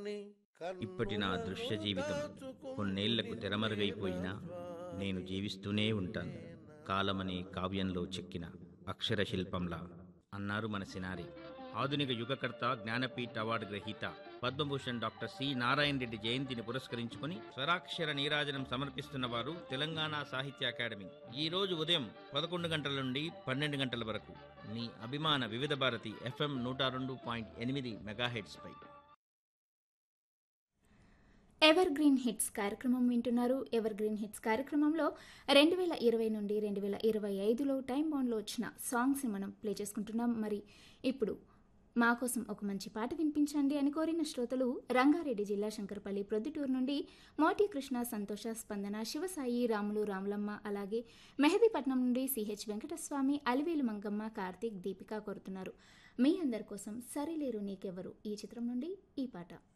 ఇప్పటి నా దృశ్య జీవితం కొన్నేళ్లకు తెరమరుగైపోయినా నేను జీవిస్తూనే ఉంటాను కాలమనే కావ్యంలో చెక్కిన అక్షర శిల్పంలా అన్నారు మన సినారి ఆధునిక యుగకర్త జ్ఞానపీఠ అవార్డు గ్రహీత పద్మభూషణ్ డాక్టర్ సి నారాయణ రెడ్డి జయంతిని పురస్కరించుకుని స్వరాక్షర నీరాజనం సమర్పిస్తున్న వారు తెలంగాణ సాహిత్య అకాడమీ ఈ రోజు ఉదయం పదకొండు గంటల నుండి పన్నెండు గంటల వరకు మీ అభిమాన వివిధ భారతి ఎఫ్ఎం నూట రెండు పాయింట్ ఎనిమిది మెగాహెడ్స్ పై ఎవర్ గ్రీన్ హిట్స్ కార్యక్రమం వింటున్నారు ఎవర్ గ్రీన్ హిట్స్ కార్యక్రమంలో రెండు వేల ఇరవై నుండి రెండు వేల ఇరవై ఐదులో టైం బాండ్లో వచ్చిన సాంగ్స్ని మనం ప్లే చేసుకుంటున్నాం మరి ఇప్పుడు మా కోసం ఒక మంచి పాట వినిపించండి అని కోరిన శ్రోతలు రంగారెడ్డి జిల్లా శంకరపల్లి ప్రొద్దుటూరు నుండి మోటి కృష్ణ సంతోష స్పందన శివసాయి రాములు రాములమ్మ అలాగే మెహదీపట్నం నుండి సిహెచ్ వెంకటస్వామి అలివేలు మంగమ్మ కార్తీక్ దీపిక కోరుతున్నారు మీ అందరి కోసం సరిలేరు నీకెవరు ఈ చిత్రం నుండి ఈ పాట